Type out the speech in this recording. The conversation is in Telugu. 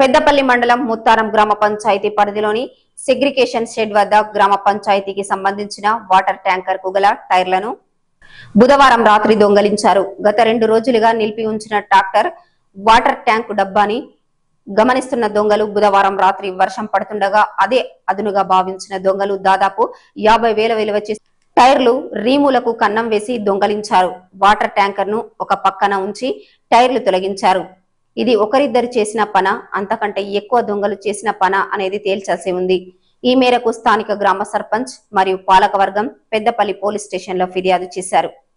పెద్దపల్లి మండలం ముత్తారం గ్రామ పంచాయతీ పరిధిలోని సెగ్రికేషన్ షెడ్ వద్ద గ్రామ పంచాయతీకి సంబంధించిన వాటర్ ట్యాంకర్ కు గల టైర్లను బుధవారం రాత్రి దొంగలించారు గత రెండు రోజులుగా నిలిపి ఉంచిన ట్రాక్టర్ వాటర్ ట్యాంకు డబ్బాని గమనిస్తున్న దొంగలు బుధవారం రాత్రి వర్షం పడుతుండగా అదే అదునుగా భావించిన దొంగలు దాదాపు యాభై వేల విలువ చేసి టైర్లు రీములకు కన్నం వేసి దొంగలించారు వాటర్ ట్యాంకర్ ను ఒక పక్కన ఉంచి టైర్లు తొలగించారు ఇది ఒకరిద్దరు చేసిన పన అంతకంటే ఎక్కువ దొంగలు చేసిన పన అనేది తేల్చాల్సి ఉంది ఈ మేరకు స్థానిక గ్రామ సర్పంచ్ మరియు పాలకవర్గం పెద్దపల్లి పోలీస్ స్టేషన్ లో ఫిర్యాదు చేశారు